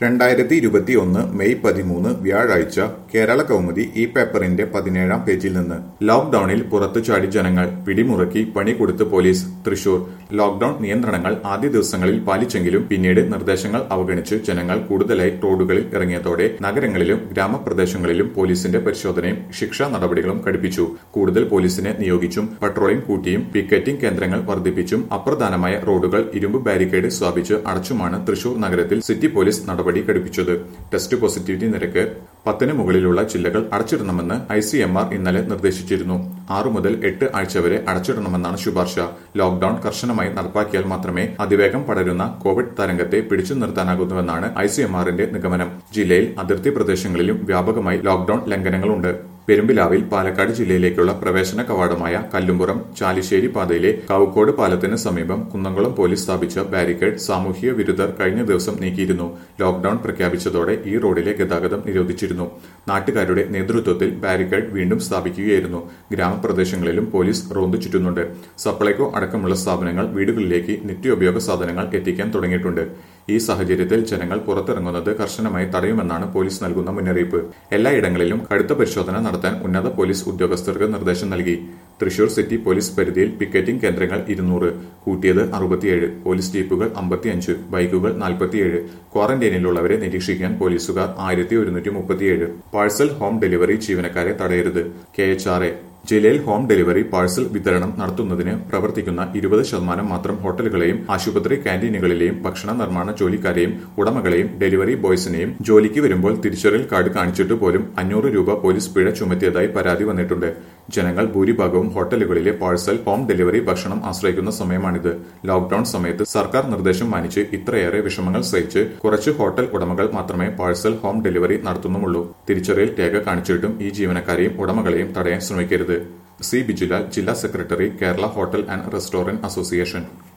രണ്ടായിരത്തി ഇരുപത്തിയൊന്ന് മെയ് പതിമൂന്ന് വ്യാഴാഴ്ച കേരള കൗമുദി ഈ പേപ്പറിന്റെ പതിനേഴാം പേജിൽ നിന്ന് ലോക്ഡൌണിൽ പുറത്തു ചാടി ജനങ്ങൾ പിടിമുറക്കി പണി കൊടുത്ത് പോലീസ് തൃശൂർ ലോക്ഡൌൺ നിയന്ത്രണങ്ങൾ ആദ്യ ദിവസങ്ങളിൽ പാലിച്ചെങ്കിലും പിന്നീട് നിർദ്ദേശങ്ങൾ അവഗണിച്ച് ജനങ്ങൾ കൂടുതലായി റോഡുകളിൽ ഇറങ്ങിയതോടെ നഗരങ്ങളിലും ഗ്രാമപ്രദേശങ്ങളിലും പോലീസിന്റെ പരിശോധനയും ശിക്ഷാ നടപടികളും കടുപ്പിച്ചു കൂടുതൽ പോലീസിനെ നിയോഗിച്ചും പട്രോളിംഗ് കൂട്ടിയും പിക്കറ്റിംഗ് കേന്ദ്രങ്ങൾ വർദ്ധിപ്പിച്ചും അപ്രധാനമായ റോഡുകൾ ഇരുമ്പ് ബാരിക്കേഡ് സ്ഥാപിച്ച് അടച്ചുമാണ് തൃശൂർ നഗരത്തിൽ സിറ്റി പോലീസ് നടപടി ഘടിപ്പിച്ചത് ടെസ്റ്റ് പോസിറ്റിവിറ്റി നിരക്ക് പത്തിന് മുകളിലുള്ള ജില്ലകൾ അടച്ചിടണമെന്ന് ഐ സി എം ആർ ഇന്നലെ നിർദ്ദേശിച്ചിരുന്നു ആറു മുതൽ എട്ട് ആഴ്ച വരെ അടച്ചിടണമെന്നാണ് ശുപാർശ ലോക്ഡൌൺ കർശനമായി നടപ്പാക്കിയാൽ മാത്രമേ അതിവേഗം പടരുന്ന കോവിഡ് തരംഗത്തെ പിടിച്ചു നിർത്താനാകുന്നുവെന്നാണ് ഐ സി എം ആറിന്റെ നിഗമനം ജില്ലയിൽ അതിർത്തി പ്രദേശങ്ങളിലും വ്യാപകമായി ലോക്ഡൌൺ ലംഘനങ്ങളുണ്ട് പെരുമ്പിലാവിൽ പാലക്കാട് ജില്ലയിലേക്കുള്ള പ്രവേശന കവാടമായ കല്ലുംപുറം ചാലിശ്ശേരി പാതയിലെ കാവുക്കോട് പാലത്തിന് സമീപം കുന്നംകുളം പോലീസ് സ്ഥാപിച്ച ബാരിക്കേഡ് സാമൂഹിക വിരുദ്ധർ കഴിഞ്ഞ ദിവസം നീക്കിയിരുന്നു ലോക്ഡൌൺ പ്രഖ്യാപിച്ചതോടെ ഈ റോഡിലെ ഗതാഗതം നിരോധിച്ചിരുന്നു നാട്ടുകാരുടെ നേതൃത്വത്തിൽ ബാരിക്കേഡ് വീണ്ടും സ്ഥാപിക്കുകയായിരുന്നു ഗ്രാമപ്രദേശങ്ങളിലും പോലീസ് റോന്തു ചുറ്റുന്നുണ്ട് സപ്ലൈകോ അടക്കമുള്ള സ്ഥാപനങ്ങൾ വീടുകളിലേക്ക് നിത്യോപയോഗ സാധനങ്ങൾ എത്തിക്കാൻ തുടങ്ങിയിട്ടുണ്ട് ഈ സാഹചര്യത്തിൽ ജനങ്ങൾ പുറത്തിറങ്ങുന്നത് കർശനമായി തടയുമെന്നാണ് പോലീസ് നൽകുന്ന മുന്നറിയിപ്പ് എല്ലായിടങ്ങളിലും കടുത്ത പരിശോധന നടത്താൻ ഉന്നത പോലീസ് ഉദ്യോഗസ്ഥർക്ക് നിർദ്ദേശം നൽകി തൃശൂർ സിറ്റി പോലീസ് പരിധിയിൽ പിക്കറ്റിംഗ് കേന്ദ്രങ്ങൾ ഇരുന്നൂറ് കൂട്ടിയത് അറുപത്തിയേഴ് പോലീസ് ജീപ്പുകൾ അമ്പത്തിയഞ്ച് ബൈക്കുകൾ നാൽപ്പത്തിയേഴ് ക്വാറന്റൈനിലുള്ളവരെ നിരീക്ഷിക്കാൻ പോലീസുകാർ ആയിരത്തി ഒരുന്നൂറ്റി മുപ്പത്തിയേഴ് പാഴ്സൽ ഹോം ഡെലിവറി ജീവനക്കാരെ തടയരുത് കെ എച്ച് ആർ എ ജില്ലയിൽ ഹോം ഡെലിവറി പാഴ്സൽ വിതരണം നടത്തുന്നതിന് പ്രവർത്തിക്കുന്ന ഇരുപത് ശതമാനം മാത്രം ഹോട്ടലുകളെയും ആശുപത്രി ക്യാന്റീനുകളിലെയും ഭക്ഷണ നിർമ്മാണ ജോലിക്കാരെയും ഉടമകളെയും ഡെലിവറി ബോയ്സിനെയും ജോലിക്ക് വരുമ്പോൾ തിരിച്ചറിയൽ കാർഡ് കാണിച്ചിട്ട് പോലും അഞ്ഞൂറ് രൂപ പോലീസ് പിഴ ചുമത്തിയതായി പരാതി വന്നിട്ടുണ്ട് ജനങ്ങൾ ഭൂരിഭാഗവും ഹോട്ടലുകളിലെ പാഴ്സൽ ഹോം ഡെലിവറി ഭക്ഷണം ആശ്രയിക്കുന്ന സമയമാണിത് ലോക്ഡൌൺ സമയത്ത് സർക്കാർ നിർദ്ദേശം മാനിച്ച് ഇത്രയേറെ വിഷമങ്ങൾ സഹിച്ച് കുറച്ച് ഹോട്ടൽ ഉടമകൾ മാത്രമേ പാഴ്സൽ ഹോം ഡെലിവറി നടത്തുന്നുമുള്ളൂ തിരിച്ചറിയൽ രേഖ കാണിച്ചിട്ടും ഈ ജീവനക്കാരെയും ഉടമകളെയും തടയാൻ ശ്രമിക്കരുത് സി ബിജുലാൽ ജില്ലാ secretary Kerala hotel and restaurant association